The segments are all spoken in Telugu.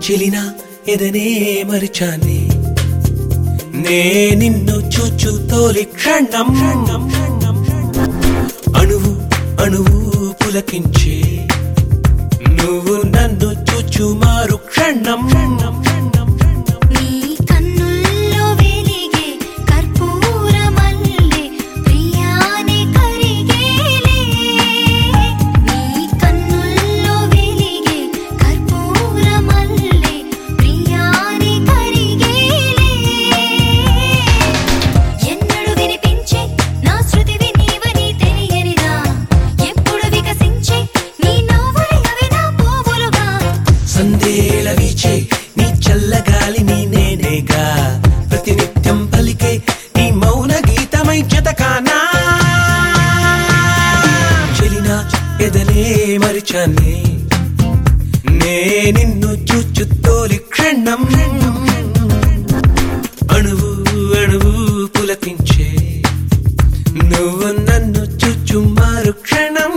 చెలిన ఎదనే మరిచానే నే నిన్ను చూచు తోలి క్షణం అణువు అణువు పులకించే నువ్వు నన్ను చూచు మారు క్షణం నీ కన్నుల్లో వెలిగే కర్పూరమల్లె ప్రియాని కరిగేలే నీ కన్నుల్లో వెలిగే కర్పూరమల్లె ప్రియాని కరిగేలే ఎన్నడు వినిపించే నా శృతివి నీవని తెలియనిదా ఎప్పుడు వికసించే నీ నవ్వులు అవి నా పువ్వులుగా సందేల వీచే నీ చల్లగాలి నీ నేనేగా ప్రతినిత్యం పలికే నీ మౌన గీతమై జతకానా చెలినా ఎదనే మరిచానే నే నిన్ను చూచు తోలి క్షణం అణువు అణువు పులకించే నువ్వు నన్ను చూచు మారు క్షణం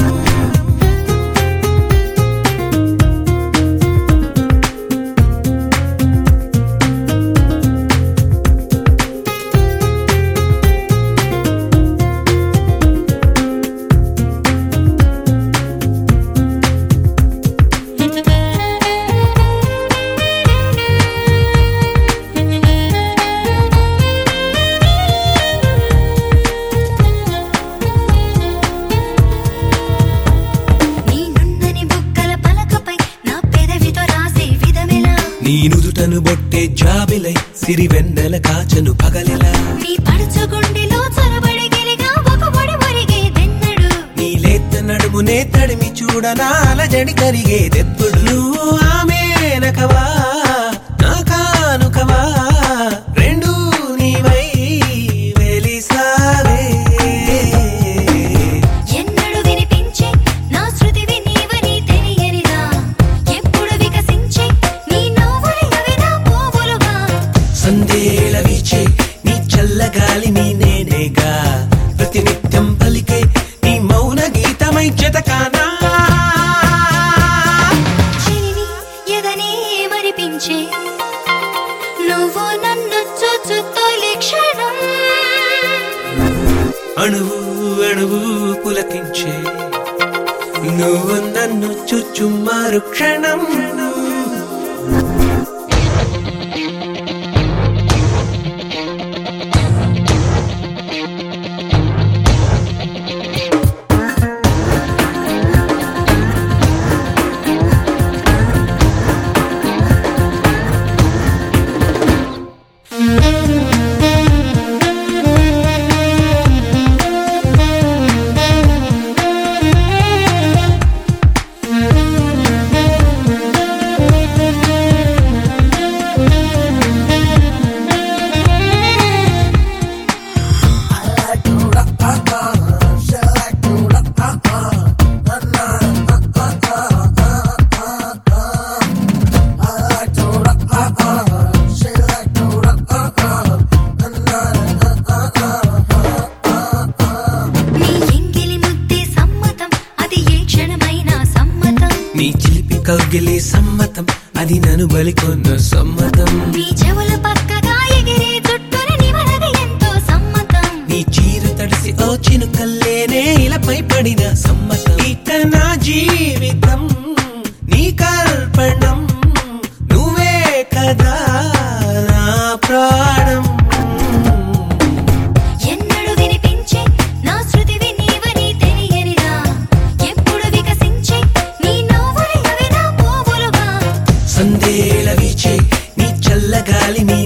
నీ నున్నని బుగ్గల పలకపై నా పెదవితో రాసే విధమెలా నీ నుదుటను బొట్టే జాబిలై సిరి వెన్నెల కాచను పగలెలా నీ పడుచు గుండెలో చొరబడి గిలిగా ఒక పొడి మురిగే దెన్నడు నీ లేత నడుమునే తడిమి చూడనా అలజడి కరిగేదెప్పుడు నువ్వు ఆమెనకవా నా కానుకవా రెండు నీవై వెలిసావే ఎన్నడు వినిపించే నా శృతివి నీవని తెలియనిదా ఎప్పుడు వికసించే నీ నవ్వులు అవి నా పువ్వులుగా సందేల వీచే నీ చల్లగాలి నీ నేనేగా ప్రతినిత్యం పలికే నీ మౌన గీతమై జతకానా చిలిని ఎదనే మరిపించే నువ్వు నన్ను చూచు తొలి క్షణం అణువు అణువు పులకించే నువ్వు నన్ను చుచ్చు మారు క్షణం నీ ఎంగిలి ముద్దే సమ్మతం అది ఏ క్షణమైనా సమ్మతం నీ చిలిపి కౌగిలి సమ్మతం అది నన్ను బలికొన్న సమ్మతం నీ చెవుల పక్కగా ఎగిరే చుట్టూని నివరది ఎంతో సమ్మతం నీ చీరు తడిసి ఓ చినుకల్లేనే ఇలపై పడిన సమ్మతం ఇక నా జీవితం నీ కల్పణం నువ్వే కదా నా ప్రాణం ఎన్నడు వినిపించే నా శృతివి నీవని తెలియనిదా ఎప్పుడు వికసించే నీ నవ్వులు అవి నా పువ్వులుగా సందేల వీచే నీ చల్లగాలి నీ